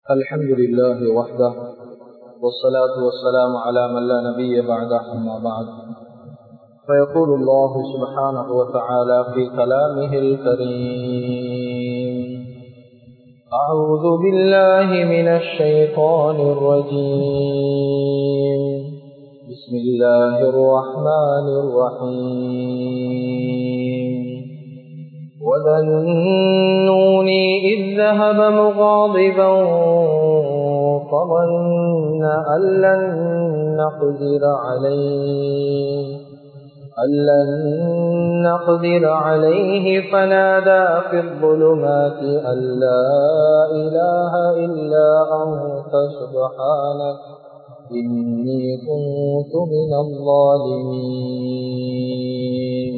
الحمد لله وحده والصلاة والسلام على من لا نبي بعده أما بعد فيقول الله سبحانه وتعالى في كلامه الكريم أعوذ بالله من الشيطان الرجيم بسم الله الرحمن الرحيم وذنوني إذ ذهب مغاضبا فظن أن لن نقدر عليه أن لن نقدر عليه فنادى في الظلمات أن لا إله إلا أنت سبحانك إني كنت من الظالمين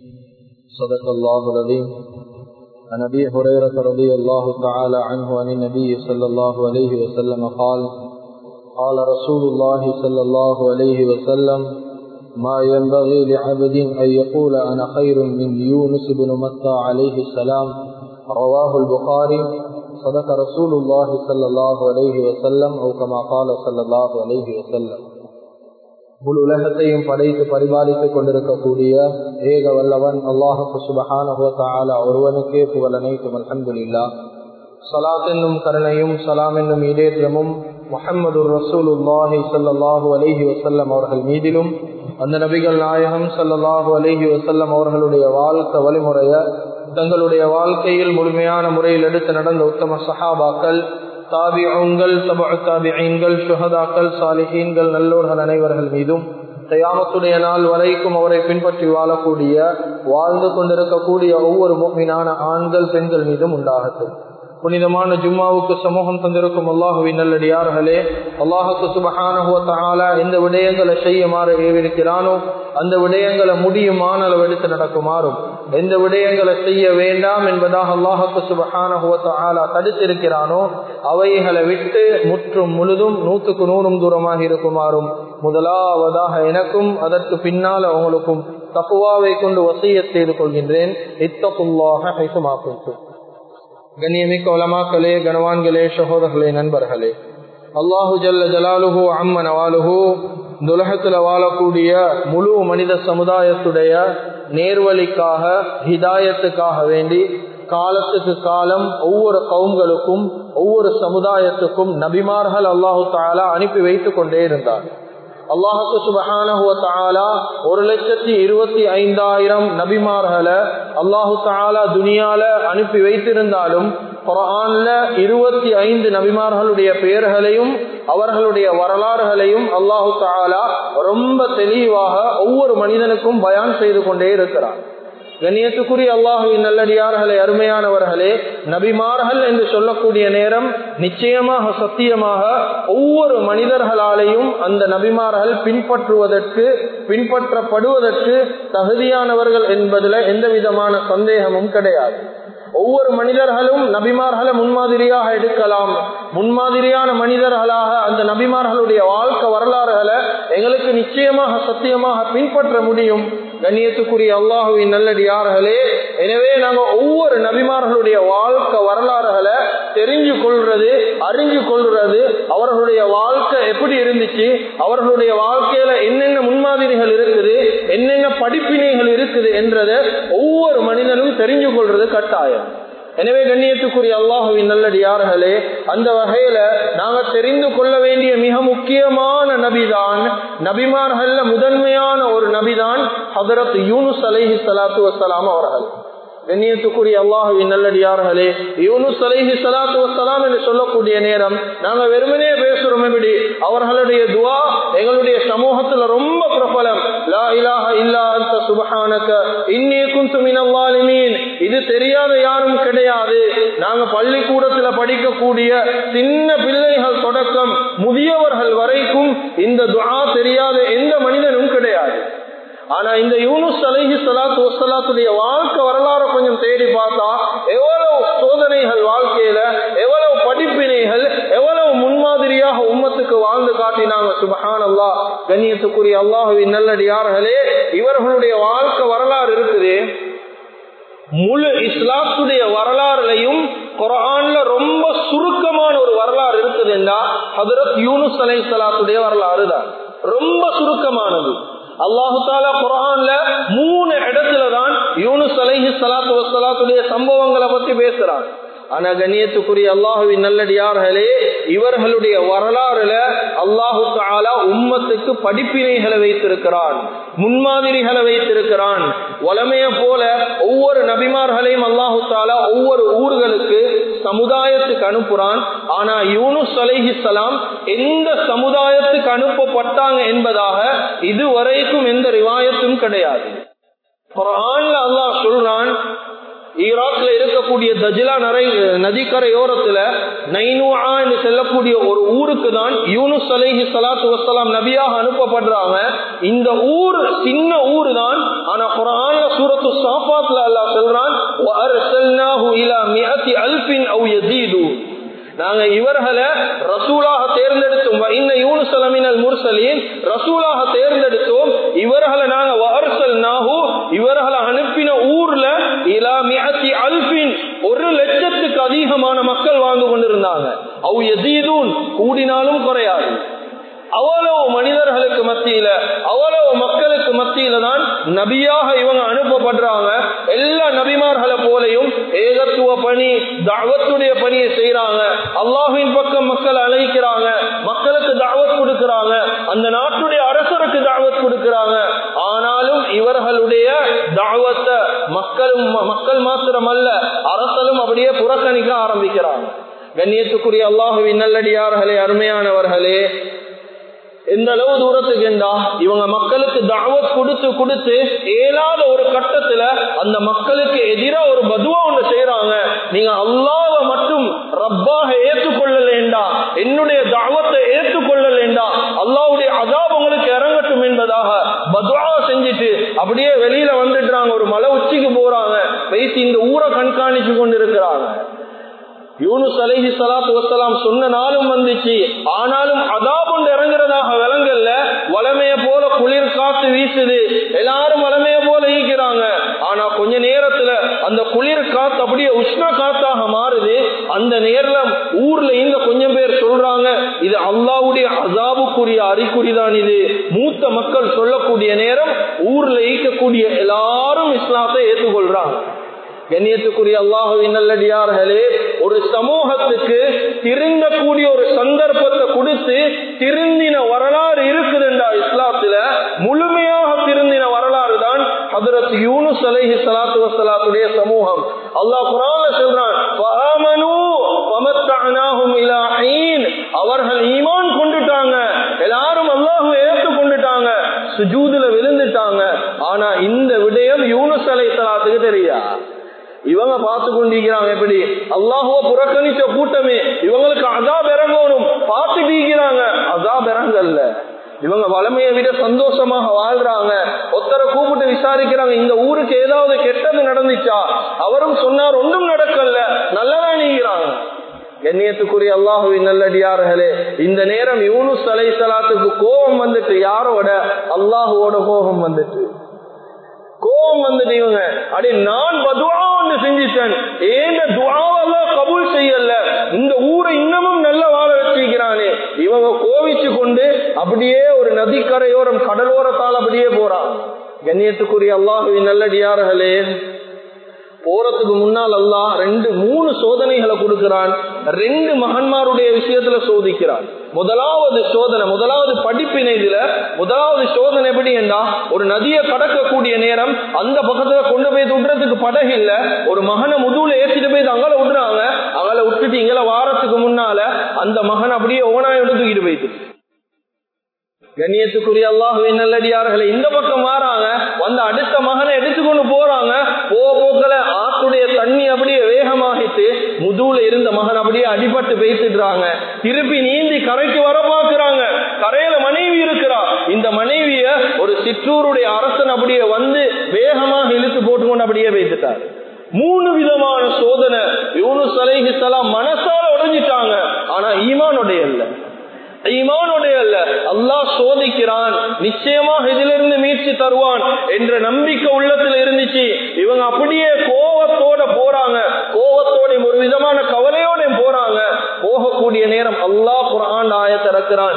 صدق الله العظيم عن ابي هريره رضي الله تعالى عنه عن النبي صلى الله عليه وسلم قال قال رسول الله صلى الله عليه وسلم ما ينبغي لعبد ان يقول انا خير من يونس بن متى عليه السلام رواه البخاري صدق رسول الله صلى الله عليه وسلم او كما قال صلى الله عليه وسلم முழு உலகத்தையும் படைத்து பரிபாலித்துக் கொண்டிருக்கக்கூடிய ஏக வல்லவன் அல்லாஹு சுபஹான ஒருவனுக்கே புகழனைக்கும் அல்ஹம்துல்லா சலாத் என்னும் கருணையும் சலாம் என்னும் இடேற்றமும் முஹம்மது ரசூலுல்லாஹி சல்லாஹூ அலஹி வசல்லம் அவர்கள் மீதிலும் அந்த நபிகள் நாயகம் சல்லாஹூ அலஹி வசல்லம் அவர்களுடைய வாழ்க்கை வழிமுறைய தங்களுடைய வாழ்க்கையில் முழுமையான முறையில் எடுத்து நடந்த உத்தம சஹாபாக்கள் தாபியங்கள் தாபியங்கள் சுகதாக்கள் சாலிஹீன்கள் நல்லோர்கள் அனைவர்கள் மீதும் தயாமத்துடைய நாள் வரைக்கும் அவரை பின்பற்றி வாழக்கூடிய வாழ்ந்து கொண்டிருக்கக்கூடிய ஒவ்வொரு மீனான ஆண்கள் பெண்கள் மீதும் உண்டாகட்டும் புனிதமான ஜும்மாவுக்கு சமூகம் தந்திருக்கும் அல்லாஹுவின் நல்லடியார்களே அல்லாஹுக்கு சுபகான எந்த விடயங்களை செய்யுமாறு ஏவிருக்கிறானோ அந்த விடயங்களை முடியுமான அளவு எடுத்து நடக்குமாறும் எந்த விடயங்களை செய்ய வேண்டாம் என்பதாக அல்லாஹுக்கு சுபகான தடுத்திருக்கிறானோ அவைகளை விட்டு முற்றும் முழுதும் நூற்றுக்கு நூறும் தூரமாக இருக்குமாறும் முதலாவதாக எனக்கும் அதற்கு பின்னால் அவங்களுக்கும் தப்புவாவை கொண்டு வசிய செய்து கொள்கின்றேன் இத்தப்புல்லாக ஹைசுமாக்கும் கண்ணியமிக்க உலமாக்களே கனவான்களே சகோதரர்களே நண்பர்களே அல்லாஹு ஜல்ல ஜலாலுஹு அம்ம நவாலுஹு துலகத்துல வாழக்கூடிய முழு மனித சமுதாயத்துடைய நேர்வழிக்காக ஹிதாயத்துக்காக வேண்டி காலத்துக்கு காலம் ஒவ்வொரு கவுங்களுக்கும் ஒவ்வொரு சமுதாயத்துக்கும் நபிமார்கள் அல்லாஹு தாலா அனுப்பி வைத்துக் கொண்டே இருந்தார் அல்லாஹுக்கு சுபஹானா ஒரு லட்சத்தி இருபத்தி ஐந்தாயிரம் நபிமார்களை அல்லாஹு தாலா துனியால அனுப்பி வைத்திருந்தாலும் குரான்ல இருபத்தி ஐந்து நபிமார்களுடைய பெயர்களையும் அவர்களுடைய வரலாறுகளையும் அல்லாஹு தாலா ரொம்ப தெளிவாக ஒவ்வொரு மனிதனுக்கும் பயான் செய்து கொண்டே இருக்கிறார் கண்ணியத்துக்குரிய அல்லாஹுவின் நல்லடியார்களே அருமையானவர்களே நபிமார்கள் என்று சொல்லக்கூடிய நேரம் நிச்சயமாக சத்தியமாக ஒவ்வொரு மனிதர்களாலேயும் அந்த நபிமார்கள் பின்பற்றுவதற்கு பின்பற்றப்படுவதற்கு தகுதியானவர்கள் என்பதில் எந்த விதமான சந்தேகமும் கிடையாது ஒவ்வொரு மனிதர்களும் நபிமார்களை முன்மாதிரியாக எடுக்கலாம் முன்மாதிரியான மனிதர்களாக அந்த நபிமார்களுடைய வாழ்க்கை வரலாறுகளை எங்களுக்கு நிச்சயமாக சத்தியமாக பின்பற்ற முடியும் கண்ணியத்துக்குரிய அல்லாஹுவின் நல்லடியார்களே எனவே நாங்கள் ஒவ்வொரு நபிமார்களுடைய வாழ்க்கை வரலாறுகளை தெரிஞ்சு கொள்றது அறிஞ்சு கொள்றது அவர்களுடைய வாழ்க்கை எப்படி இருந்துச்சு அவர்களுடைய வாழ்க்கையில என்னென்ன முன்மாதிரிகள் இருக்குது என்னென்ன படிப்பினைகள் இருக்குது என்றதை ஒவ்வொரு மனிதனும் தெரிஞ்சு கொள்றது கட்டாயம் எனவே கண்ணியத்துக்குரிய அல்லாஹுவின் நல்லடியார்களே அந்த வகையில நாங்க தெரிந்து கொள்ள வேண்டிய மிக முக்கியமான நபிதான் நபிமார்கள்ல முதன்மையான ஒரு நபிதான் ஹதரத் யூனுஸ் அலைஹி சலாத்து வசலாம் அவர்கள் கண்ணியத்துக்குரிய அல்லாஹுவின் நல்லடியார்களே யூனுஸ் அலைஹி சலாத்து வசலாம் என்று சொல்லக்கூடிய நேரம் நாங்க வெறுமனே பேசுறோம் எப்படி அவர்களுடைய துவா எங்களுடைய சமூகத்துல ரொம்ப பிரபலம் லா இலாஹ இல்லா அந்த சுபஹானக இன்னி குந்து மினல்லாலிமீன் இது தெரியாத யாரும் கிடையாது நாங்க பள்ளிக்கூடத்துல படிக்கக்கூடிய சின்ன பிள்ளைகள் தொடக்கம் முதியவர்கள் வரைக்கும் இந்த துவா தெரியாத எந்த மனிதனும் கிடையாது ஆனா இந்த யூனுஸ் அலஹி சலாத்து வசலாத்துடைய வாழ்க்கை வரலாறு கொஞ்சம் தேடி பார்த்தா எவ்வளவு சோதனைகள் வாழ்க்கையில எவ்வளவு படிப்பினைகள் எவ்வளவு முன்மாதிரியாக உம்மத்துக்கு வாழ்ந்து காட்டினாங்க சுபஹான் அல்லா கண்ணியத்துக்குரிய அல்லாஹுவின் நல்லடியார்களே இவர்களுடைய வாழ்க்கை வரலாறு இருக்குது முழு இஸ்லாத்துடைய வரலாறுலையும் குரான்ல ரொம்ப சுருக்கமான ஒரு வரலாறு நடக்குதுன்னா ஹதரத் யூனுஸ் அலை சலாத்துடைய வரலாறு தான் ரொம்ப சுருக்கமானது அல்லாஹு தாலா குரான்ல மூணு இடத்துல தான் யூனுஸ் அலைஹி சலாத்து வசலாத்துடைய சம்பவங்களை பத்தி பேசுறான் ஆனா கண்ணியத்துக்குரிய அல்லாஹுவின் நல்லடியார்களே இவர்களுடைய வரலாறுல அல்லாஹு தாலா உம்மத்துக்கு படிப்பினைகளை வைத்திருக்கிறான் முன்மாதிரிகளை வைத்திருக்கிறான் வளமைய போல ஒவ்வொரு நபிமார்களையும் அல்லாஹு தாலா ஒவ்வொரு ஊர்களுக்கு சமுதாயத்துக்கு அனுப்புறான் ஆனா யூனுஸ் அலைஹிஸ்லாம் எந்த சமுதாயத்துக்கு அனுப்பப்பட்டாங்க என்பதாக இதுவரைக்கும் எந்த ரிவாயத்தும் கிடையாது குரான்ல அல்லாஹ் சொல்றான் ஈராக்ல இருக்கக்கூடிய தஜிலா நரை நதிக்கரையோரத்துல நைனுஆ என்று செல்லக்கூடிய ஒரு ஊருக்கு தான் யூனுஸ் அலைஹி சலாத்து வசலாம் நபியாக அனுப்பப்படுறாங்க இந்த ஊர் சின்ன ஊர் தான் ஆனா குரான்ல சூரத்து சாஃபாத்ல அல்லாஹ் சொல்றான் வஅர்சல்னாஹு இலா மிஅத்தி அல்ஃபின் அவ் யஸீது நாங்க இவர்களை ரசூலாக தேர்ந்தெடுத்தோம் இன்ன யூனுசலமினல் முர்சலீன் ரசூலாக தேர்ந்தெடுத்தோம் இவர்களை நாங்க வாரசல் நாகு இவர்களை அனுப்பின ஊர்ல இலா மியத்தி அல்பின் ஒரு லட்சத்துக்கு அதிகமான மக்கள் வாழ்ந்து கொண்டிருந்தாங்க அவ் எதீதூன் கூடினாலும் குறையாது அவ்வளவு மனிதர்களுக்கு மத்தியில அவ்வளவு மக்களுக்கு மத்தியில தான் நபியாக இவங்க அனுப்பப்படுறாங்க எல்லா நபிமார்களை போலையும் ஏகத்துவ பணி தாவத்துடைய பணியை செய்யறாங்க அல்லாஹின் பக்கம் மக்கள் அழைக்கிறாங்க மக்களுக்கு தாவத் கொடுக்கிறாங்க அந்த நாட்டுடைய அரசருக்கு தாவத் கொடுக்கிறாங்க ஆனாலும் இவர்களுடைய தாவத்தை மக்களும் மக்கள் மாத்திரம் அல்ல அரசலும் அப்படியே புறக்கணிக்க ஆரம்பிக்கிறாங்க கண்ணியத்துக்குரிய அல்லாஹுவின் நல்லடியார்களே அருமையானவர்களே எந்த அளவு தூரத்துக்கு என்றா இவங்க மக்களுக்கு தாவத் கொடுத்து கொடுத்து ஏழாத ஒரு கட்டத்துல அந்த மக்களுக்கு எதிராக ஒரு பதுவா ஒன்று செய்யறாங்க நீங்க அல்லாவை மட்டும் ரப்பாக ஏற்றுக்கொள்ளலேண்டா என்னுடைய தாவத்தை ஏற்றுக்கொள்ளலேண்டா அல்லாவுடைய அதாப் உங்களுக்கு இறங்கட்டும் என்பதாக பதுவா செஞ்சுட்டு அப்படியே வெளியில வந்துடுறாங்க ஒரு மலை உச்சிக்கு போறாங்க பேசி இந்த ஊரை கண்காணிச்சு கொண்டு இருக்கிறாங்க யூனுஸ் அலைஹி சலாத்து வசலாம் சொன்ன நாளும் வந்துச்சு ஆனாலும் அதாபுண்டு இறங்குறதாக விலங்கல்ல வளமைய போல குளிர் காத்து வீசுது எல்லாரும் வளமைய போல ஈக்கிறாங்க ஆனா கொஞ்ச நேரத்துல அந்த குளிர் காத்து அப்படியே உஷ்ண காத்தாக மாறுது அந்த நேரம் ஊர்ல இந்த கொஞ்சம் பேர் சொல்றாங்க இது அல்லாவுடைய அதாபுக்குரிய அறிகுறிதான் இது மூத்த மக்கள் சொல்லக்கூடிய நேரம் ஊர்ல ஈக்கக்கூடிய எல்லாரும் இஸ்லாத்தை ஏற்றுக்கொள்றாங்க கண்ணியத்துக்குரிய அல்லாஹுவின் நல்லடியார்களே ஒரு சமூகத்துக்கு திருந்தக்கூடிய ஒரு சந்தர்ப்பத்தை கொடுத்து திருந்தின வரலாறு இருக்குதுண்டா இஸ்லாத்துல முழுமையாக திருந்தின வரலாறு தான் ஹதரத் யூனுஸ் அலைஹி சலாத்து வசலாத்துடைய சமூகம் அல்லாஹ் குரான்ல சொல்றான் அவர்கள் ஈமான் கொண்டுட்டாங்க எல்லாரும் அல்லாஹு ஏற்று கொண்டுட்டாங்க சுஜூதுல விழுந்துட்டாங்க ஆனா இந்த விடயம் யூனுஸ் அலை சலாத்துக்கு தெரியா இவங்க பார்த்து கொண்டிருக்கிறாங்க எப்படி அல்லாஹுவ புறக்கணிச்ச கூட்டமே இவங்களுக்கு அதாப் இறங்கணும் பார்த்துட்டு அதாப் இறங்கல்ல இவங்க வளமையை விட சந்தோஷமாக வாழ்றாங்க ஒருத்தரை கூப்பிட்டு விசாரிக்கிறாங்க இந்த ஊருக்கு ஏதாவது கெட்டது நடந்துச்சா அவரும் சொன்னார் ஒன்றும் நடக்கல நல்லதா நீங்கிறாங்க கண்ணியத்துக்குரிய அல்லாஹுவின் நல்லடியார்களே இந்த நேரம் யூனுஸ் அலை சலாத்துக்கு கோபம் வந்துட்டு யாரோட அல்லாஹுவோட கோபம் வந்துட்டு கோபம் வந்துட்டு இவங்க அடி நான் பதுவா ஒன்று செஞ்சிட்டேன் ஏந்த துவாவெல்லாம் கபூல் செய்யல இந்த ஊரை இன்னமும் நல்ல வாழ வச்சிருக்கிறானே இவங்க கோவிச்சு கொண்டு அப்படியே ஒரு நதிக்கரையோரம் கடலோரத்தால் அப்படியே போறான் கண்ணியத்துக்குரிய அல்லாஹுவின் நல்லடியார்களே போறதுக்கு முன்னால் அல்லாஹ் ரெண்டு மூணு சோதனைகளை கொடுக்கிறான் ரெண்டு மகன்மாருடைய விஷயத்துல சோதிக்கிறான் முதலாவது சோதனை முதலாவது படிப்பினை இதுல முதலாவது சோதனை எப்படி என்றா ஒரு நதியை கடக்கக்கூடிய நேரம் அந்த பக்கத்துல கொண்டு போய் விடுறதுக்கு படகு இல்ல ஒரு மகனை முதுகுல ஏற்றிட்டு போய் அங்கே விடுறாங்க அங்கே விட்டுட்டு இங்கே வாரத்துக்கு முன்னால அந்த மகன் அப்படியே ஓனாயோட தூக்கிட்டு போயிட்டு கண்ணியத்துக்குரிய அல்லாஹுவின் நல்லடியார்களை இந்த பக்கம் மாறாங்க வந்து அடுத்த மகனை எடுத்துக்கொண்டு போறாங்க போக போக்கல ஆத்துடைய தண்ணி அப்படியே வேகமாகிட்டு முதுகுல இருந்த மகன் அப்படியே அடிபட்டு பேசிடுறாங்க திருப்பி நீந்தி கரைக்கு வர பாக்குறாங்க கரையில மனைவி இருக்கிறா இந்த மனைவிய ஒரு சிற்றூருடைய அரசன் அப்படியே வந்து வேகமாக இழுத்து போட்டுக்கொண்டு அப்படியே பேசிட்டார் மூணு விதமான சோதனை யூனுஸ் அலைஹிஸ்ஸலாம் மனசால உடைஞ்சிட்டாங்க ஆனா ஈமானுடைய இல்லை ஈமானுடைய அல்ல அல்லாஹ் சோதிக்கிறான் நிச்சயமாக இதிலிருந்து மீட்சி தருவான் என்ற நம்பிக்கை உள்ளத்துல இருந்துச்சு இவங்க அப்படியே கோவத்தோட போறாங்க கோவத்தோட ஒரு விதமான கவலையோட போறாங்க போகக்கூடிய போகக்கூடிய நேரம் அல்லாஹ் குரான் ஆயத்திறக்கிறான்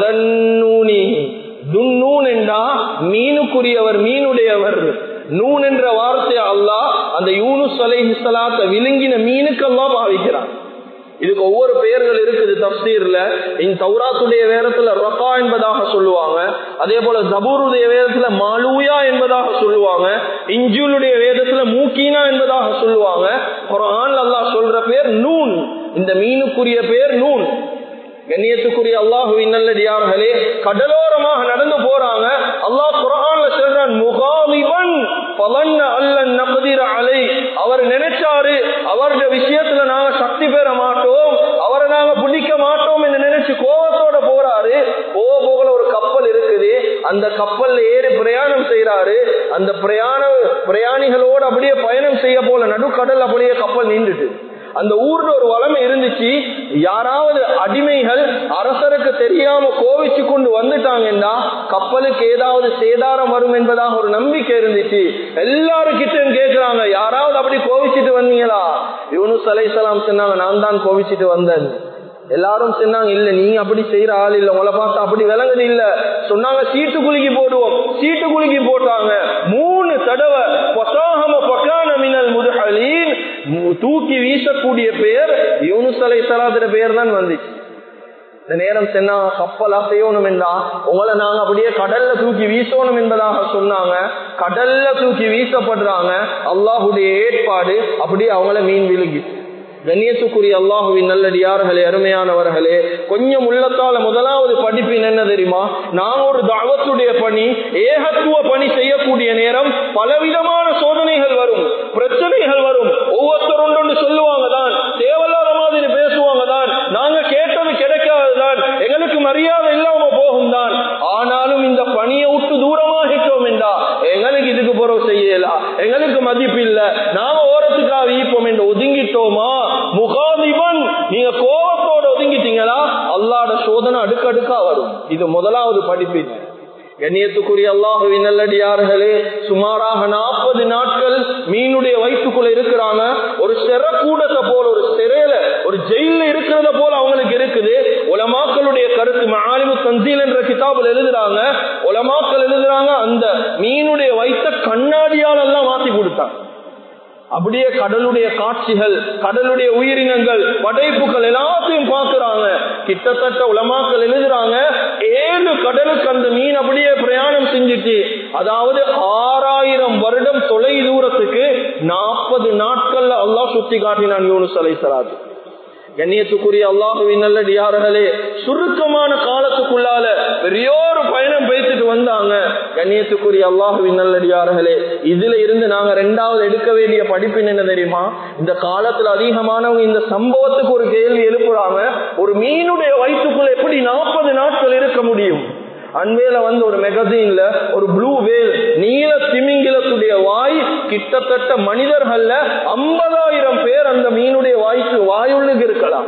வதன்னூனி துன்னூன் என்றா மீனுக்குரியவர் மீனுடையவர் நூன் என்ற வார்த்தையை அல்லாஹ் அந்த யூனுஸ் அலைஹி ஸலாத்தை விழுங்கின மீனுக்கு அல்லாஹ் பாவிக்கிறான் இதுக்கு ஒவ்வொரு பெயர்கள் இருக்குது தப்சீர்ல இந்த தௌராத்துடைய வேதத்துல ரகா என்பதாக சொல்லுவாங்க அதே போல ஜபூருடைய வேதத்துல மாலூயா என்பதாக சொல்லுவாங்க இஞ்சுலுடைய வேதத்துல மூக்கீனா என்பதாக சொல்லுவாங்க குரான் அல்லாஹ் சொல்ற பேர் நூன் இந்த மீனுக்குரிய பேர் நூன் கண்ணியத்துக்குரிய அல்லாஹுவின் நல்லடியார்களே கடலோரமாக நடந்து போறாங்க அல்லாஹ் குரான்ல சொல்றான் முகாமிவன் பலன் அல்லன் நகதிர அலை அவர் நினைச்சாரு அவருடைய விஷயத்துல நாங்க சக்தி பெற மாட்டோம் அவரை நாங்க பிடிக்க மாட்டோம் என்று நினைச்சு கோபத்தோட போறாரு போக போகல ஒரு கப்பல் இருக்குது அந்த கப்பல்ல ஏறி பிரயாணம் செய்யறாரு அந்த பிரயாண பிரயாணிகளோடு அப்படியே பயணம் செய்ய போல நடுக்கடல் அப்படியே கப்பல் நின்றுட்டு அந்த ஊர்ல ஒரு வளமை இருந்துச்சு யாராவது அடிமைகள் அரசருக்கு தெரியாம கோவிச்சு கொண்டு வந்துட்டாங்கன்னா கப்பலுக்கு ஏதாவது சேதாரம் வரும் என்பதாக ஒரு நம்பிக்கை இருந்துச்சு எல்லாரும் கிட்ட கேட்கிறாங்க யாராவது அப்படி கோவிச்சிட்டு வந்தீங்களா யூனுஸ் அலைசலாம் சொன்னாங்க நான் தான் கோவிச்சிட்டு வந்தேன் எல்லாரும் சொன்னாங்க இல்ல நீங்க அப்படி செய்யற ஆள் இல்ல உங்களை பார்த்து அப்படி விளங்குது இல்ல சொன்னாங்க சீட்டு குலுக்கி போடுவோம் சீட்டு குலுக்கி போட்டாங்க மூணு தடவை பொசாகம பொக்கான மினல் முதுகலீன் தூக்கி வீசக்கூடிய பெயர் யூனுஸ் அலை சலாத்திர பெயர் தான் வந்துச்சு இந்த நேரம் சென்னா கப்பலா செய்யணும் என்றா உங்களை நாங்க அப்படியே கடல்ல தூக்கி வீசணும் என்பதாக சொன்னாங்க கடல்ல தூக்கி வீசப்படுறாங்க அல்லாஹுடைய ஏற்பாடு அப்படியே அவங்கள மீன் விழுங்கி கண்ணியத்துக்குரிய அல்லாஹுவின் நல்லடியார்களே அருமையானவர்களே கொஞ்சம் உள்ளத்தால முதலாவது படிப்பின் என்ன தெரியுமா நான் ஒரு தாவத்துடைய பணி ஏகத்துவ பணி செய்யக்கூடிய நேரம் பலவிதமான சோதனைகள் வரும் பிரச்சனைகள் வரும் ஒவ்வொருத்தரும் ஒன்று சொல்லுவாங்க தான் தேவையில்லாத மாதிரி பேசுவாங்க தான் நாங்க கேட்டது கிடைக்காதுதான் எங்களுக்கு மரியாதை இல்லாம போகும் தான் ஆனாலும் இந்த பணியை விட்டு தூரமாகிட்டோம் என்றா எங்களுக்கு இதுக்கு புறவு செய்யலாம் எங்களுக்கு மதிப்பு இல்ல நாம ஓரத்துக்காக ஈப்போம் என்று ஒதுங்கிட்டோமா முகாதிபன் நீங்க கோபத்தோட ஒதுங்கிட்டீங்களா அல்லாட சோதனை அடுக்கடுக்கா வரும் இது முதலாவது படிப்பின் கண்ணியத்துக்குரிய அல்லாஹுவின் நல்லடியார்களே சுமாராக நாற்பது நாட்கள் மீனுடைய வயிற்றுக்குள்ள இருக்கிறாங்க ஒரு சிற கூடத்தை போல ஒரு சிறையில ஒரு ஜெயில இருக்கிறத போல அவங்களுக்கு இருக்குது உலமாக்களுடைய கருத்து மாலிமு தன்சீல் என்ற கிதாபில் எழுதுறாங்க உலமாக்கள் எழுதுறாங்க அந்த மீனுடைய வயிற்ற கண்ணாடியால் எல்லாம் மாத்தி கொடுத்தாங்க அப்படியே கடலுடைய காட்சிகள் கடலுடைய உயிரினங்கள் படைப்புகள் எல்லாத்தையும் பார்க்கிறாங்க கிட்டத்தட்ட உலமாக்கள் எழுதுறாங்க ஏழு கடலுக்கு அந்த மீன் அப்படியே பிரயாணம் செஞ்சுட்டு அதாவது ஆறாயிரம் வருடம் தொலை தூரத்துக்கு நாற்பது நாட்கள்ல அல்லாஹ் சுத்தி காட்டினான் யூனுஸ் அலை சலாது கண்ணியத்துக்குரிய அல்லாஹுவின் நல்லடியார்களே சுருக்கமான காலத்துக்குள்ளால பெரியோரு பயணம் பேசிட்டு வந்தாங்க கண்ணியத்துக்குரிய அல்லாஹுவின் நல்லடியார்களே இதுல இருந்து நாங்க ரெண்டாவது எடுக்க வேண்டிய படிப்பின் என்ன தெரியுமா இந்த காலத்துல அதிகமானவங்க இந்த சம்பவத்துக்கு ஒரு கேள்வி எழுப்புறாங்க ஒரு மீனுடைய வயிற்றுக்குள்ள எப்படி நாற்பது நாட்கள் இருக்க முடியும் அண்மையில வந்து ஒரு மெகசீன்ல ஒரு ப்ளூ வேல் நீல திமிங்கிலத்துடைய வாய் கிட்டத்தட்ட மனிதர்கள்ல ஐம்பதாயிரம் பேர் அந்த மீனுடைய வாய்க்கு வாயுள்ளுக்கு இருக்கலாம்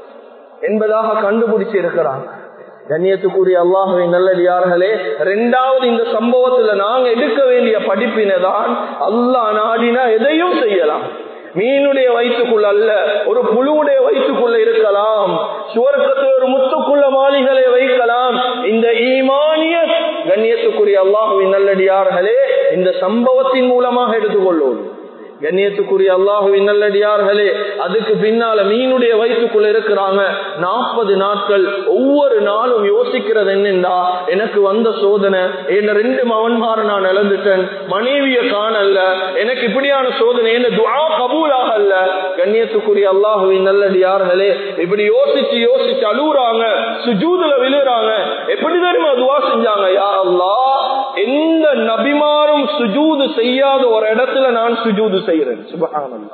என்பதாக கண்டுபிடிச்சு இருக்கிறாங்க கண்ணியத்துக்குரிய அல்லாஹுவை நல்லடியார்களே ரெண்டாவது இந்த சம்பவத்துல நாங்க எடுக்க வேண்டிய படிப்பினைதான் அல்லாஹ் நாடினா எதையும் செய்யலாம் மீனுடைய வயிற்றுக்குள்ள அல்ல ஒரு புழுவுடைய வயிற்றுக்குள்ள இருக்கலாம் சுவர்க்கத்தில் ஒரு முத்துக்குள்ள மாளிகளை வைக்கலாம் இந்த ஈமானிய கண்ணியத்துக்குரிய அல்லாஹுவின் நல்லடியார்களே இந்த சம்பவத்தின் மூலமாக எடுத்துக்கொள்ளும் கண்ணியத்துக்குரிய அல்லாஹுவின் நல்லடியார்களே அதுக்கு பின்னால மீனுடைய வயிற்றுக்குள்ள இருக்கிறாங்க நாற்பது நாட்கள் ஒவ்வொரு நாளும் யோசிக்கிறது என்னென்றா எனக்கு வந்த சோதனை என்ன ரெண்டு மவன்மார நான் இழந்துட்டேன் மனைவிய காணல்ல எனக்கு இப்படியான சோதனை என்ன துவா கபூலாக அல்ல கண்ணியத்துக்குரிய அல்லாஹுவின் நல்லடியார்களே இப்படி யோசிச்சு யோசிச்சு அழுகுறாங்க சுஜூதுல விழுறாங்க எப்படி தெரியுமா துவா செஞ்சாங்க யா அல்லா எந்த நபிமாரும் சுஜூது செய்யாத ஒரு இடத்துல நான் சுஜூது செய்யறேன் சுபகானந்தா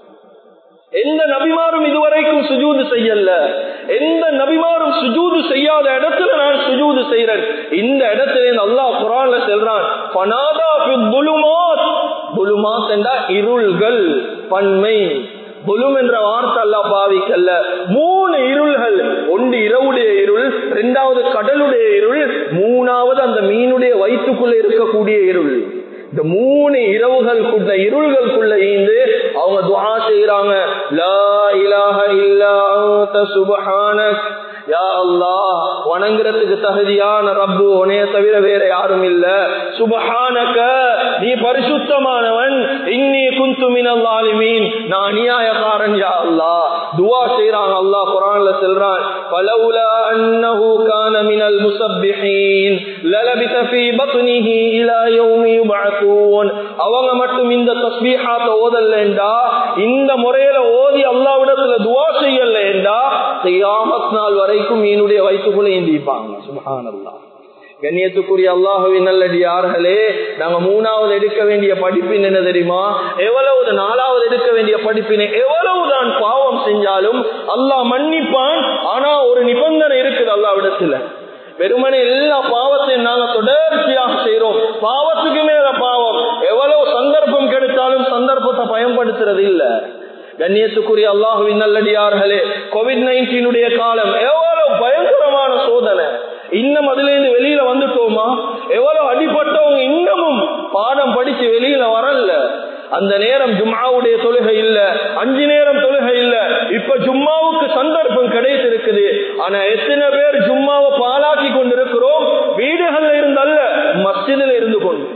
எந்த நபிமாரும் இதுவரைக்கும் சுஜூது செய்யல எந்த நபிமாரும் சுஜூது செய்யாத இடத்துல நான் சுஜூது செய்யறேன் இந்த இடத்துல அல்லாஹ் குரான்ல செல்றான் பனாதா புலுமாத் புலுமாத் என்றா இருள்கள் பன்மை புலும் என்ற வார்த்தை அல்லா பாவிக்கல்ல மூணு இருள்கள் ஒன்று இரவுடைய இருள் இரண்டாவது கடலுடைய இருள் மூணாவது அந்த மீனுடைய வயிற்றுக்குள்ள இருக்கக்கூடிய இருள் இந்த மூணு இரவுகளுக்குள்ள இருள்களுக்குள்ள ஈந்து அவங்க துஆ செய்யறாங்க லா இலாஹ இல்லா அன்த சுப்ஹானக் யா அல்லாஹ் வணங்குறதுக்கு தகுதியான ரப்பு உனைய தவிர வேற யாரும் இல்ல சுபஹானக நீ பரிசுத்தமானவன் இன்னி குந்து மினல் ஸாலிமீன் நான் அநியாயக்காரன் யா அல்லாஹ் துஆ செய்றாங்க அல்லாஹ் குர்ஆன்ல சொல்றான் ஃபலௌலா அன்னஹு கான மினல் முஸப்பிஹீன் லலபித ஃபீ பத்னிஹி இலா யௌமி யுபஅத்தூன் அவங்க மட்டும் இந்த தஸ்பீஹாத்த ஓதல்லண்டா இந்த முறையில ஓதி அல்லாஹ்விடத்துல துஆ செய்யலண்டா கியாமத் நாள் வரைக்கும் மீனுடைய வயிற்றுக்குள்ள ஏந்திப்பாங்க சுப்ஹானல்லாஹ் கண்ணியத்துக்குரிய அல்லாஹுவின் நல்லடியார்களே நாங்க மூணாவது எடுக்க வேண்டிய படிப்பின் என்ன தெரியுமா எவ்வளவு நாலாவது எடுக்க வேண்டிய படிப்பினை எவ்வளவுதான் பாவம் செஞ்சாலும் அல்லாஹ் மன்னிப்பான் ஆனா ஒரு நிபந்தனை இருக்குது அல்லாவிடத்துல வெறுமனே எல்லா பாவத்தையும் நாங்க தொடர்ச்சியாக செய்யறோம் பாவத்துக்கு மேல பாவம் எவ்வளவு சந்தர்ப்பம் கிடைத்தாலும் சந்தர்ப்பத்தை பயன்படுத்துறது இல்ல கண்ணியத்துக்குரிய அல்லாஹுவின் நல்லடியார்களே கோவிட் நைன்டீனுடைய காலம் எவ்வளவு பயங்கரமான சோதனை இன்னும் அதுல இருந்து வெளியில வந்துட்டோமா எவ்வளவு அடிபட்டவங்க இன்னமும் பாடம் படிச்சு வெளியில வரல அந்த நேரம் ஜும்மாவுடைய தொழுகை இல்ல அஞ்சு நேரம் தொழுகை இல்ல இப்ப ஜும்மாவுக்கு சந்தர்ப்பம் கிடைத்திருக்குது ஆனா எத்தனை பேர் ஜும்மாவை பாலாக்கி கொண்டிருக்கிறோம் வீடுகள்ல இருந்தல்ல மஸ்ஜிதில் இருந்து கொண்டு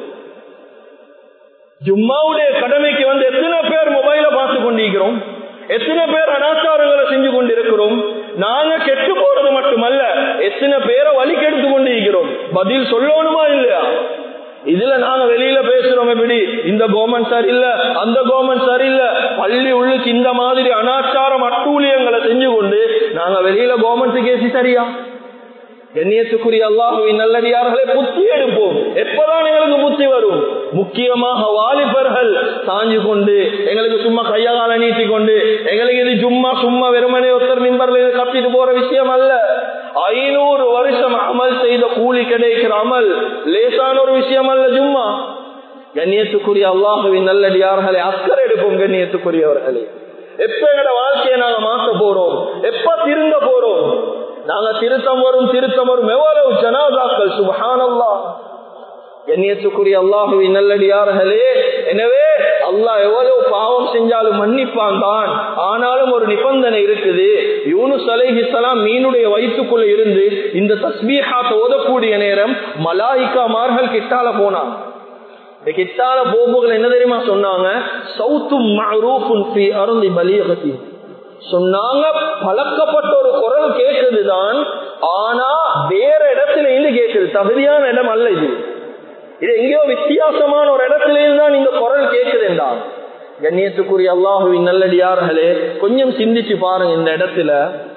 ஜும்மாவுடைய கடமைக்கு வந்து எத்தனை பேர் மொபைல பார்த்து கொண்டிருக்கிறோம் எத்தனை பேர் அனாச்சாரங்களை செஞ்சு கொண்டிருக்கிறோம் நாங்க கெட்டு போறது மட்டுமல்ல எத்தனை பேரை வழி கெடுத்து கொண்டிருக்கிறோம் பதில் சொல்லணுமா இல்லையா இதுல நாங்க வெளியில பேசுறோம் எப்படி இந்த கவர்மெண்ட் சரியில்ல அந்த கவர்மெண்ட் சரியில்ல பள்ளி உள்ளுக்கு இந்த மாதிரி அனாச்சாரம் அட்டூழியங்களை செஞ்சு கொண்டு நாங்க வெளியில கவர்மெண்ட் கேசி சரியா கண்ணியத்துக்குரிய அல்லாஹுவின் நல்லடியார்களே புத்தி எடுப்போம் எப்பதான் எங்களுக்கு புத்தி வரும் முக்கியமாக வாலிபர்கள் சாஞ்சு கொண்டு எங்களுக்கு சும்மா கையகால நீட்டி கொண்டு எங்களுக்கு இது சும்மா சும்மா வெறுமனே ஒருத்தர் மின்பர்ல இது கத்திட்டு போற விஷயம் அல்ல ஐநூறு வருஷம் அமல் செய்த கூலி கிடைக்கிற அமல் லேசான ஒரு விஷயம் அல்ல சும்மா கண்ணியத்துக்குரிய அல்லாஹுவின் நல்லடியார்களே அக்கறை எடுப்போம் கண்ணியத்துக்குரியவர்களே எப்ப எங்கட வாழ்க்கையை நாங்க மாற்ற போறோம் எப்ப திருந்த போறோம் நாங்க திருத்தம் வரும் திருத்தம் வரும் எவ்வளவு ஜனாதாக்கள் சுபஹானல்லா கண்ணியத்துக்குரிய அல்லாஹுவின் நல்லடியார்களே எனவே அல்லாஹ் எவ்வளவு பாவம் செஞ்சாலும் மன்னிப்பான் தான் ஆனாலும் ஒரு நிபந்தனை இருக்குது யூனுஸ் அலைஹிஸ்லாம் மீனுடைய வயிற்றுக்குள்ள இருந்து இந்த தஸ்பீஹாத் ஓதக்கூடிய நேரம் மலாய்க்காமார்கள் கிட்டால போனான் இந்த கிட்டால போம்புகள் என்ன தெரியுமா சொன்னாங்க சவுத்தும் மரூஃபுன் ஃபி அருந்தி பலியகத்தி சொன்னாங்க பழக்கப்பட்ட ஒரு குரல் கேட்குதுதான் ஆனா வேற இடத்துல இருந்து கேட்குது தகுதியான இடம் அல்ல இது இது எங்கேயோ வித்தியாசமான ஒரு இடத்துல இருந்து தான் இந்த குரல் கேட்குதுண்டா கண்ணியத்துக்குரிய அல்லாஹுவின் நல்லடியார்களே கொஞ்சம் சிந்திச்சு பாருங்க இந்த இடத்துல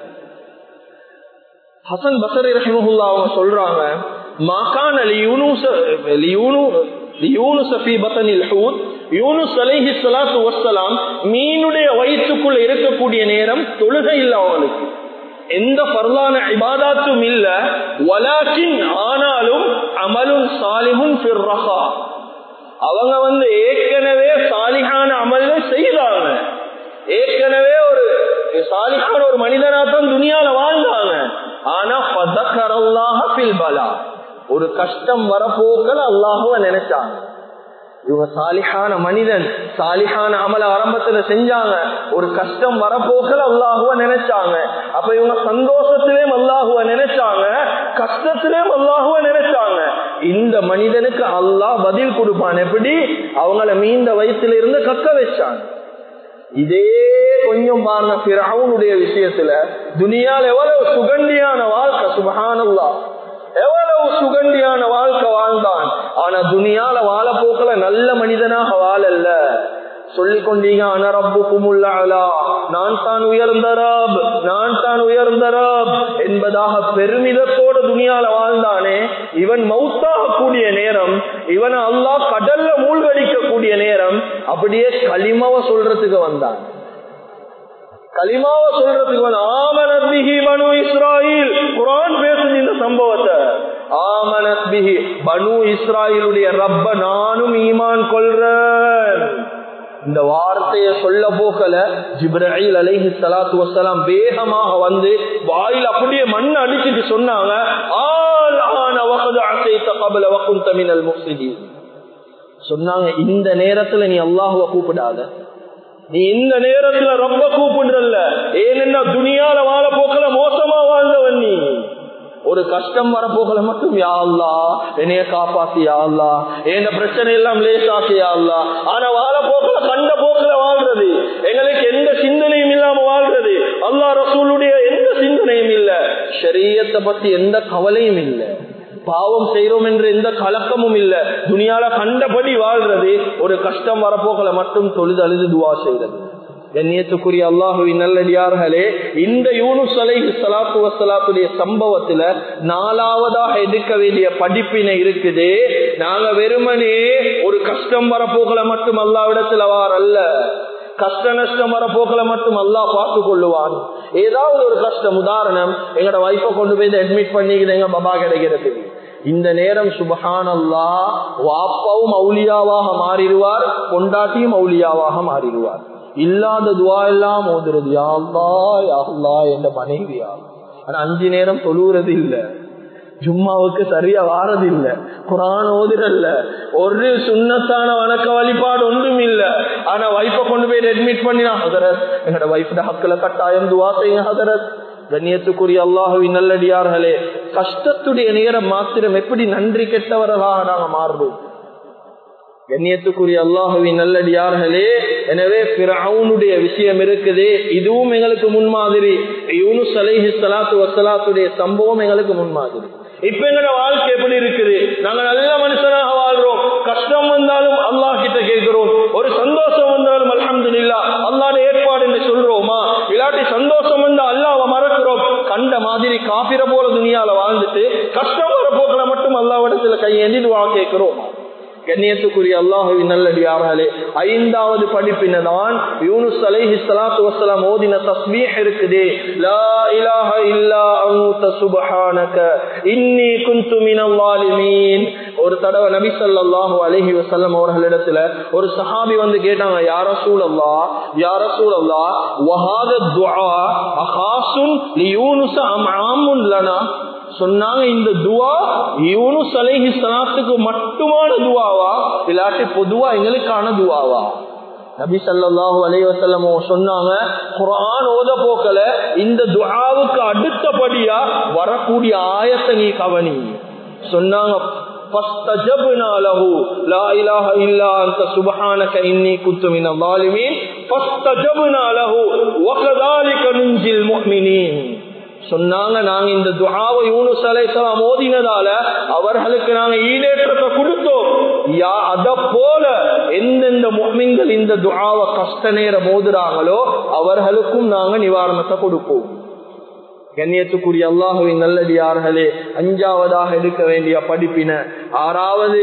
ஹசன் பசரி ரஹிமஹுல்லா அவங்க சொல்றாங்க மாகான் அலி யூனுஸ் லியூனு மீனுடைய வயிற்றுக்குள்ள இருக்கக்கூடிய நேரம் தொழுகை இல்ல அவனுக்கு எந்த பரலான இபாதாத்தும் இல்ல வலாக்கின் ஆனாலும் அமலும் சாலிமுன் அவங்க வந்து ஏற்கனவே சாலிகான அமல்ல செய்தாங்க ஏற்கனவே ஒரு சாலிகான ஒரு மனிதனாத்தான் துணியால வாழ்ந்தாங்க ஆனா பலா ஒரு கஷ்டம் வரப்போக்கள் அல்லாஹுவ நினைச்சாங்க இவங்க சாலிஹான மனிதன் சாலிஹான அமல ஆரம்பத்துல செஞ்சாங்க ஒரு கஷ்டம் வரப்போக்கள் அல்லாஹுவ நினைச்சாங்க அப்ப இவங்க சந்தோஷத்திலேயும் அல்லாஹுவ நினைச்சாங்க கஷ்டத்திலேயும் அல்லாஹுவ நினைச்சாங்க இந்த மனிதனுக்கு அல்லாஹ் பதில் கொடுப்பான் எப்படி அவங்கள மீந்த வயசுல இருந்து கக்க வச்சாங்க இதே கொஞ்சம் பாருங்க பிறவுனுடைய விஷயத்துல துனியால் எவ்வளவு சுகண்டியான வாழ்க்கை சுபகானல்லா எவ்வளவு சுகண்டியான வாழ்க்கை வாழ்ந்தான் ஆனா துனியால வாழ போக்கல நல்ல மனிதனாக வாழல்ல சொல்லிக் கொண்டீங்க அனரப்பு குமுல்லா நான் தான் உயர்ந்த ரப் நான் தான் உயர்ந்த ரப் என்பதாக பெருமிதத்தோட துனியால வாழ்ந்தானே இவன் மௌத்தாக கூடிய நேரம் இவனை அல்லாஹ் கடல்ல மூழ்கடிக்க கூடிய நேரம் அப்படியே களிமாவ சொல்றதுக்கு வந்தான் களிமாவ சொல்றதுக்கு வந்து ஆமனத் பிஹி பனு இஸ்ராயில் குரான் பேசுது இந்த சம்பவத்தை ஆமனத் பிஹி பனு இஸ்ராயிலுடைய ரப்ப நானும் ஈமான் கொள்றேன் இந்த வார்த்தைய சொல்ல போக்கல ஜிப்ரஹீல் அலைஹி ஸலாத்து வஸலாம் வேகமாக வந்து வாயில் அப்படியே மண் அடிச்சிட்டு சொன்னாங்க ஆல் ஆன வகது அசைத قبل وكنت من المفسدين சொன்னாங்க இந்த நேரத்துல நீ அல்லாஹ்வை கூப்பிடாத நீ இந்த நேரத்துல ரொம்ப கூப்பிடுறல்ல ஏனென்னா துணியால வாழ போக்கல மோசமா வாழ்ந்தவன் நீ ஒரு கஷ்டம் வரப்போகல மட்டும் யாழ்லா என்னைய காப்பாத்தி யாழ்லா என் பிரச்சனை எல்லாம் லேசாக்கி யாழ்லா ஆனா வாழ போக்கல கண்ட போக்கல வாழ்றது எங்களுக்கு எந்த சிந்தனையும் இல்லாம வாழ்றது அல்லா ரசூலுடைய எந்த சிந்தனையும் இல்ல ஷரியத்தை பத்தி எந்த கவலையும் இல்லை பாவம் செய்யறோம் என்று எந்த கலக்கமும் இல்ல துணியால கண்டபடி வாழ்றது ஒரு கஷ்டம் வரப்போகல மட்டும் தொழுது அழுது துவா செய்யறது கண்ணியத்துக்குரிய அல்லாஹுவின் நல்லடியார்களே இந்த யூனுஸ் அலை சலாத்து வசலாத்துடைய சம்பவத்துல நாலாவதாக எடுக்க வேண்டிய படிப்பினை இருக்குது நாங்க வெறுமனே ஒரு கஷ்டம் வரப்போகல மட்டும் அல்லாவிடத்துல வாரல்ல கஷ்ட நஷ்டம் வரப்போக்கல மட்டும் அல்லா பார்த்து கொள்ளுவான் ஏதாவது ஒரு கஷ்டம் உதாரணம் எங்கட வைஃபை கொண்டு போய் அட்மிட் பண்ணிக்கிது எங்க பபா கிடைக்கிறது இந்த நேரம் சுபஹான் அல்லா வாப்பாவும் மௌலியாவாக மாறிடுவார் கொண்டாட்டியும் மௌலியாவாக மாறிடுவார் இல்லாத துவா எல்லாம் ஓதுறது யாழ்லா யாழ்லா என்ற மனைவியா ஆனா அஞ்சு நேரம் தொழுகிறது இல்லை ஜும்மாவுக்கு சரியா வாரது இல்ல குரான் ஓதிரல்ல ஒரு சுண்ணத்தான வணக்க வழிபாடு ஒன்றும் இல்ல ஆனா வைஃப கொண்டு போய் அட்மிட் பண்ணினா ஹதரத் என்னோட வைஃபோட ஹக்கில கட்டாயம் துவா செய்ய ஹதரத் கண்ணியத்துக்குரிய அல்லாஹுவின் நல்லடியார்களே கஷ்டத்துடைய நேரம் மாத்திரம் எப்படி நன்றி கெட்டவர்களாக நாங்க மாறுறோம் கண்ணியத்துக்குரிய அல்லாஹுவின் நல்லடியார்களே எனவே பிறவுனுடைய விஷயம் இருக்குது இதுவும் எங்களுக்கு முன்மாதிரி யூனுஸ் அலைஹி சலாத்து வசலாத்துடைய சம்பவம் எங்களுக்கு முன்மாதிரி இப்ப எங்களோட வாழ்க்கை எப்படி இருக்குது நாங்க நல்ல மனுஷனாக வாழ்றோம் கஷ்டம் வந்தாலும் அல்லாஹ் கிட்ட கேட்கிறோம் ஒரு சந்தோஷம் வந்தாலும் அலமது இல்லா அல்லாட ஏற்பாடு என்று சொல்றோமா இல்லாட்டி சந்தோஷம் வந்தா அல்லாவை மறக்கிறோம் கண்ட மாதிரி காப்பிர போல துணியால வாழ்ந்துட்டு கஷ்டம் வர போக்கில மட்டும் அல்லாவிடத்துல கையேந்தி துவா கேட்கிறோம் கண்ணியத்துக்குரிய அல்லாஹுவின் நல்லடியார்களே ஐந்தாவது படிப்பினதான் யூனுஸ் அலைஹி ஸலாத்து வஸலாம் ஓதின தஸ்பீஹ் இருக்குது லா இலாஹ இல்லா அன்த சுப்ஹானக இன்னி குன்து மினல் ஸாலிமீன் ஒரு தடவை நபி ஸல்லல்லாஹு அலைஹி வஸல்லம் அவர்களிடத்துல ஒரு சஹாபி வந்து கேட்டாங்க யா ரசூலல்லாஹ் யா ரசூலல்லாஹ் வஹாத துஆ அகாசுன் லியூனுஸ் அம் ஆமுன் லனா சொன்னாங்க இந்த துவா யூனுஸ் அலைஹி சலாத்துக்கு மட்டுமான துவாவா இல்லாட்டி பொதுவா எங்களுக்கான துவாவா நபி சல்லாஹூ அலைஹி வசல்லம் சொன்னாங்க குரான் ஓத போக்கல இந்த துவாவுக்கு அடுத்தபடியா வரக்கூடிய ஆயத்தை நீ கவனி சொன்னாங்க فاستجبنا له لا اله الا انت سبحانك اني كنت من الظالمين فاستجبنا له وكذلك ننجي المؤمنين சொன்னாங்க நாங்க இந்த துவாவை யூனுஸ் அலைசலாம் ஓதினதால அவர்களுக்கு நாங்க ஈடேற்றத்தை கொடுத்தோம் யா அத போல எந்தெந்த முக்மின்கள் இந்த துவாவை கஷ்ட நேரம் ஓதுறாங்களோ அவர்களுக்கும் நாங்க நிவாரணத்தை கொடுப்போம் கண்ணியத்துக்குரிய அல்லாஹுவின் நல்லடியார்களே அஞ்சாவதாக எடுக்க வேண்டிய படிப்பின ஆறாவது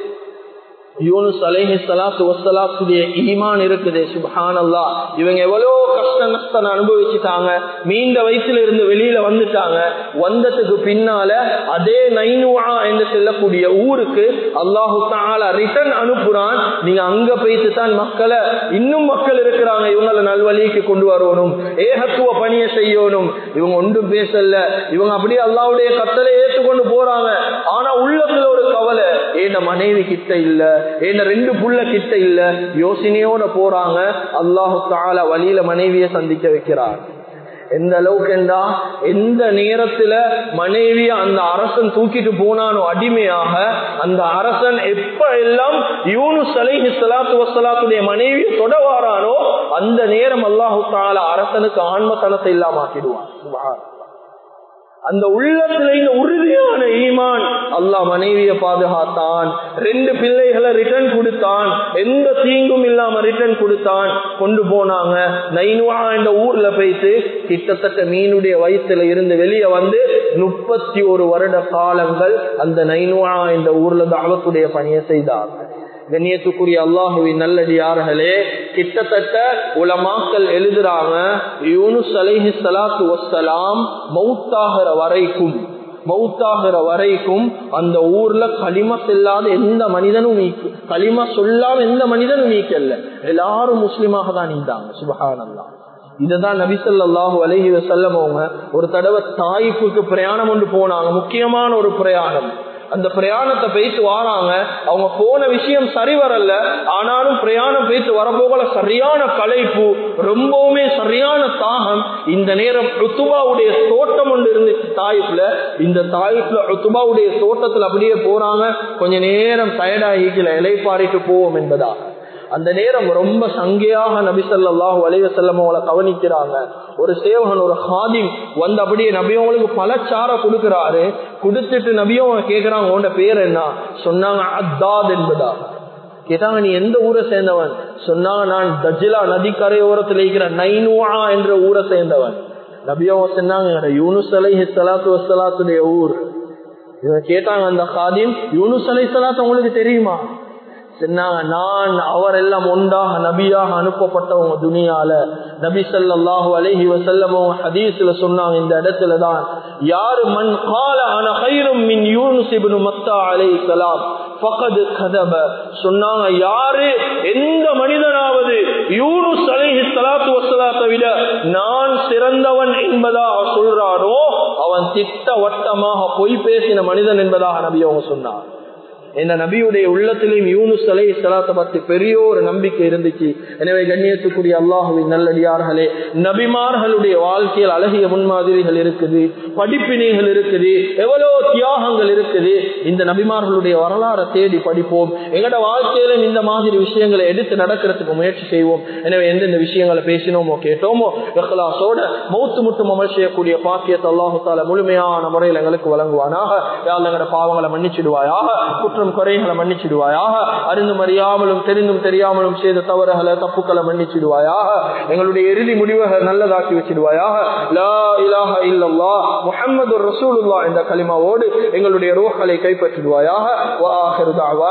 யூனுஸ் அலைஹி சலாத்து வசலாத்துடைய ஈமான் இருக்குது சுபஹான் அல்லா இவங்க எவ்வளோ கஷ்ட நஷ்டம் அனுபவிச்சுட்டாங்க மீண்ட வயசுல இருந்து வெளியில வந்துட்டாங்க வந்ததுக்கு பின்னால அதே நைனுவா என்று செல்லக்கூடிய ஊருக்கு அல்லாஹு தால ரிட்டர்ன் அனுப்புறான் நீங்க அங்க போயிட்டு தான் மக்களை இன்னும் மக்கள் இருக்கிறாங்க இவங்களை நல்வழிக்கு கொண்டு வரணும் ஏகத்துவ பணியை செய்யணும் இவங்க ஒன்றும் பேசல இவங்க அப்படியே அல்லாவுடைய கத்தலை ஏற்றுக்கொண்டு போறாங்க ஆனா உள்ளத்துல ஒரு கவலை ஏன மனைவி கிட்ட இல்ல ஏன ரெண்டு புள்ள கிட்ட இல்ல யோசனையோட போறாங்க அல்லாஹு தால வழியில மனைவியை சந்திக்க வைக்கிறார் எந்த அளவுக்கு என்றா எந்த நேரத்துல மனைவிய அந்த அரசன் தூக்கிட்டு போனானோ அடிமையாக அந்த அரசன் எப்ப எல்லாம் யூனுஸ் அலைஹி சலாத்து வசலாத்துடைய மனைவியை தொடவாரானோ அந்த நேரம் அல்லாஹு தால அரசனுக்கு ஆன்மத்தனத்தை இல்லாம ஆக்கிடுவான் சுபஹான் அந்த உள்ளத்துல இந்த உறுதியான ஈமான் அல்லா மனைவிய பாதுகாத்தான் ரெண்டு பிள்ளைகளை ரிட்டர்ன் கொடுத்தான் எந்த தீங்கும் இல்லாம ரிட்டர்ன் கொடுத்தான் கொண்டு போனாங்க நைனுவா என்ற ஊர்ல போயிட்டு கிட்டத்தட்ட மீனுடைய வயிற்றுல இருந்து வெளியே வந்து முப்பத்தி ஒரு வருட காலங்கள் அந்த நைனுவா என்ற ஊர்ல தாவத்துடைய பணியை செய்தாங்க கண்ணியத்துக்குரிய அல்லாஹுவின் நல்லடியார்களே கிட்டத்தட்ட உலமாக்கள் எழுதுறாங்க யூனுஸ் அலைஹி சலாத்து வசலாம் மௌத்தாகிற வரைக்கும் மௌத்தாகிற வரைக்கும் அந்த ஊர்ல களிமா செல்லாத எந்த மனிதனும் நீக்கு களிமா சொல்லாம எந்த மனிதனும் நீக்கல்ல எல்லாரும் முஸ்லிமாக தான் நீந்தாங்க சுபஹானல்லா இதுதான் நபிசல்லாஹு அலஹி வசல்லம் அவங்க ஒரு தடவை தாய்ப்புக்கு பிரயாணம் கொண்டு போனாங்க முக்கியமான ஒரு பிரயாணம் அந்த பிரயாணத்தை பேசி வாராங்க அவங்க போன விஷயம் சரி வரல ஆனாலும் பிரயாணம் பேசி வரப்போகல சரியான களைப்பு ரொம்பவுமே சரியான தாகம் இந்த நேரம் ருத்துபாவுடைய தோட்டம் ஒன்று இருந்துச்சு தாயிப்ல இந்த தாயிப்ல ருத்துபாவுடைய தோட்டத்துல அப்படியே போறாங்க கொஞ்ச நேரம் டயர்டாகிக்கல இலைப்பாரிட்டு போவோம் என்பதா அந்த நேரம் ரொம்ப சங்கையாக நபிசல்லாஹு அலைவசல்லம் அவளை கவனிக்கிறாங்க ஒரு சேவகன் ஒரு ஹாதிம் வந்து அப்படியே நபியவங்களுக்கு பலச்சார கொடுக்கிறாரு கொடுத்துட்டு நபியவங்க கேட்கிறாங்க உன்னோட பேர் என்ன சொன்னாங்க அத்தாத் என்பதா கேட்டாங்க நீ எந்த ஊரை சேர்ந்தவன் சொன்னாங்க நான் தஜிலா நதிக்கரையோரத்தில் இருக்கிற நைனுவா என்ற ஊரை சேர்ந்தவன் நபியவங்க சொன்னாங்க யூனுஸ் அலை சலாத்து வசலாத்துடைய ஊர் இவங்க கேட்டாங்க அந்த ஹாதிம் யூனுஸ் அலை சலாத்து உங்களுக்கு தெரியுமா சொன்னாங்க நான் அவர் எல்லாம் ஒன்றாக நபியாக அனுப்பப்பட்டவங்க துனியால நபி சல்லாஹூ அலஹி வசல்லம் ஹதீஸ்ல சொன்னாங்க இந்த இடத்துல தான் யாரு மண் கால அன ஹைரும் மின் யூனுஸ் இப்னு மத்தா அலை சலாம் பகது கதப சொன்னாங்க யாரு எந்த மனிதனாவது யூனுஸ் அலைஹி சலாத்து வசலாத்தை விட நான் சிறந்தவன் என்பதாக சொல்றாரோ அவன் திட்டவட்டமாக பொய் பேசின மனிதன் என்பதாக நபி அவங்க சொன்னார் இந்த நபியுடைய உள்ளத்திலையும் யூனுஸ் அலை சலாத்தை பத்தி பெரிய ஒரு நம்பிக்கை இருந்துச்சு எனவே கண்ணியத்துக்குரிய அல்லாஹுவின் நல்லடியார்களே நபிமார்களுடைய வாழ்க்கையில் அழகிய முன்மாதிரிகள் இருக்குது படிப்பினைகள் இருக்குது எவ்வளவு தியாகங்கள் இருக்குது இந்த நபிமார்களுடைய வரலாறை தேடி படிப்போம் எங்கட வாழ்க்கையிலும் இந்த மாதிரி விஷயங்களை எடுத்து நடக்கிறதுக்கு முயற்சி செய்வோம் எனவே எந்தெந்த விஷயங்களை பேசினோமோ கேட்டோமோ எஹ்லாசோட மௌத்து முட்டும் அமல் செய்யக்கூடிய பாக்கியத்தை அல்லாஹால முழுமையான முறையில் எங்களுக்கு வழங்குவானாக யாழ் எங்கட பாவங்களை மன்னிச்சிடுவாயாக குற்றம் குறைகளை மன்னிச்சிடுவாயாக அறிந்தும் அறியாமலும் தெரிந்தும் தெரியாமலும் செய்த தவறுகளை தப்புக்களை மன்னிச்சிடுவாயாக எங்களுடைய இறுதி முடிவுகளை நல்லதாக்கி வச்சிடுவாயாக லா இலாஹ இல்லல்லா முஹம்மது ரசூலுல்லா என்ற கலிமாவோடு எங்களுடைய ரோஹலை கைப்பற்றிடுவாயாக